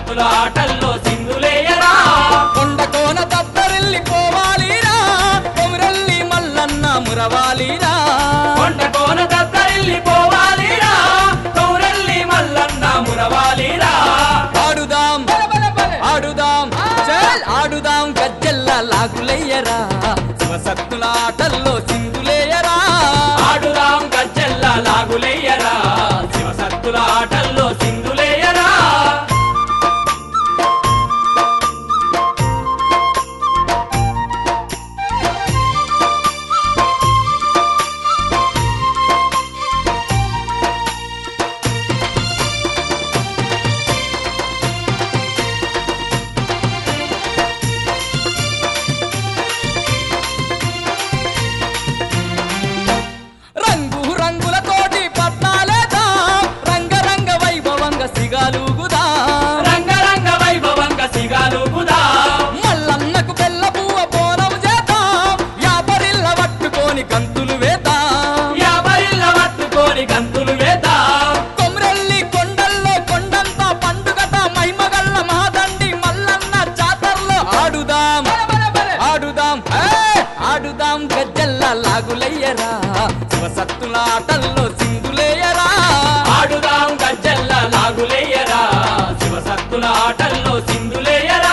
శివసత్తుల ఆటల్లో సింధులేయరా కొండ కోన దద్దరిల్లిపోవాలిరా కొమురల్లి మల్లన్న మురవాలిరా కొండ కోన దద్దరిల్లిపోవాలిరా కౌరల్లి మల్లన్న మురవాలిరా ఆడుదాం ఆడుదాం చల్ ఆడుదాం గజ్జెల్ల లాగులయ్యరా శివసత్తుల ఆటల్లో సింధులేయరా ఆడుదాం గజ్జెల్ల లాగులేయరా శివసత్తుల ఆటల్లో సింధులేయరా రంగు రంగులతోటి పట్నాలేదాం రంగరంగ వైభవంగ సిగాలుగుదా రంగరంగ వైభవంగ సిగాలుగుదా మల్లన్నకు బెల్ల పువ్వ బోనం చేద్దాం యాపరిల్ల పట్టుకొని గంతులు వేద్దాం యాభైళ్ళ పట్టుకొని గంతులు వేద్దాం కొమ్రెల్లి కొండల్లో కొండంత పండుగట మహిమగల్ల మహాదండి మల్లన్న జాతరలో ఆడుదాం ఆడుదాం ఏ! ఆడుదాం గజ్జల్ల లాగులయ్యరా శివసత్తుల ఆటల్లో సింధులేయరా ఆడుదాం గజ్జెల్ల లాగులేయరా శివసత్తుల ఆటల్లో సింధులేయరా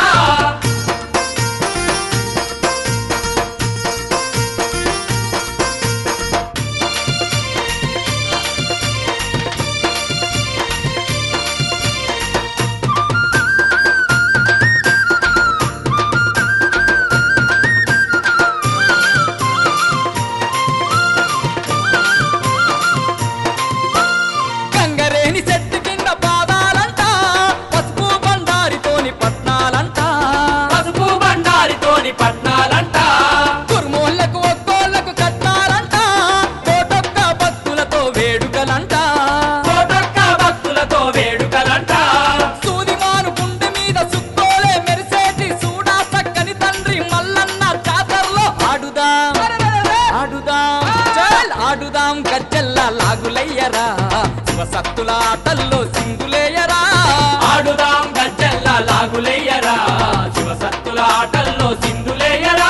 గంగరేని చెట్టు కింద పాదాలంట పసుపు బండారితోని పట్నాలంట పసుపు బండారితోని పట్నాలంట కుర్మోళ్ళకు ఒక్కోళ్ళకు కట్నాలంట కోటొక్క భక్తులతో వేడుకలంట కోటొక్క భక్తులతో వేడుకలంట సూదిమాను గుండె మీద సుక్కోలే మెరిసేటి సూడా చక్కని తండ్రి మల్లన్న జాతరలో ఆడుదాం ఆడుదాం చల్ ఆడుదాం గజ్జల్ల లాగులయ్యరా శివసత్తుల ఆటల్లో సింగులేయరా ఆడుదాం గజ్జెల్ల లాగులేయరా శివసత్తుల ఆటల్లో సింధులేయరా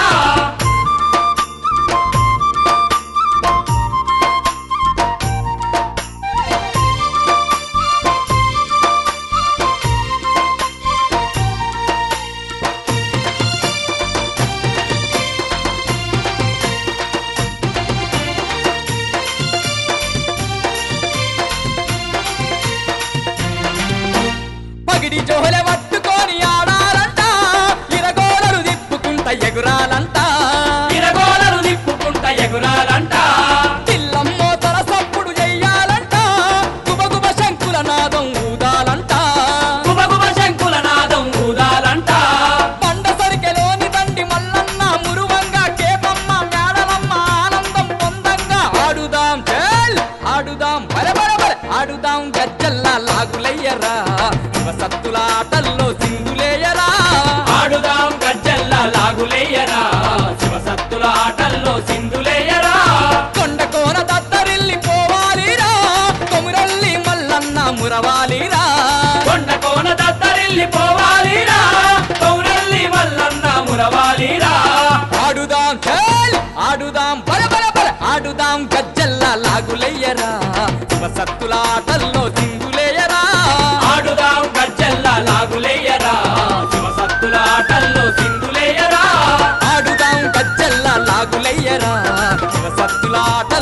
పగిడి జోహెల పట్టుకొని ఆడాలంట ఇరగోడలు తిప్పుకుంట ఎగురాలంట ఇరగోలలు నిప్పుకుంట ఎగురాలంట తిల్లమ్మో తల సప్పుడు చెయ్యాలంట గుబగుబ శంకుల నాదం ఊదాలంట గుబగుబ శంకుల నాదం ఊదాలంట పండ సరికెలోని దండి మల్లన్న మురువంగా కేపమ్మ మేడలమ్మ ఆనందం పొందంగా ఆడుదాం చెల్ ఆడుదాం బల బల బల ఆడుదాం గజ్జల్ల లాగులయ్యరా శివసత్తుల ఆటల్లో సింధులేయరా ఆడుదాం గజ్జెల్ల లాగులేయరా శివసత్తుల ఆటల్లో సింధులేయరా కొండ కోన దద్దరిల్లి పోవాలిరా కొమురల్లి మల్లన్న మురవాలిరా కొండ కోన దద్దరిల్లి పోవాలిరా కౌరల్లి మల్లన్న మురవాలిరా ఆడుదాం చెల్ ఆడుదాం బల బల బల ఆడుదాం గజ్జల్ల లాగులయ్యరా శివసత్తుల ఆటల్లో సింధులేయరా ఆడుదాం గజ్జెల్ల లాగులేయరా శివసత్తుల ఆటల్లో సింధులేయరా ఆడుదాం గజ్జల్ల లాగులయ్యరా శివసత్తుల ఆట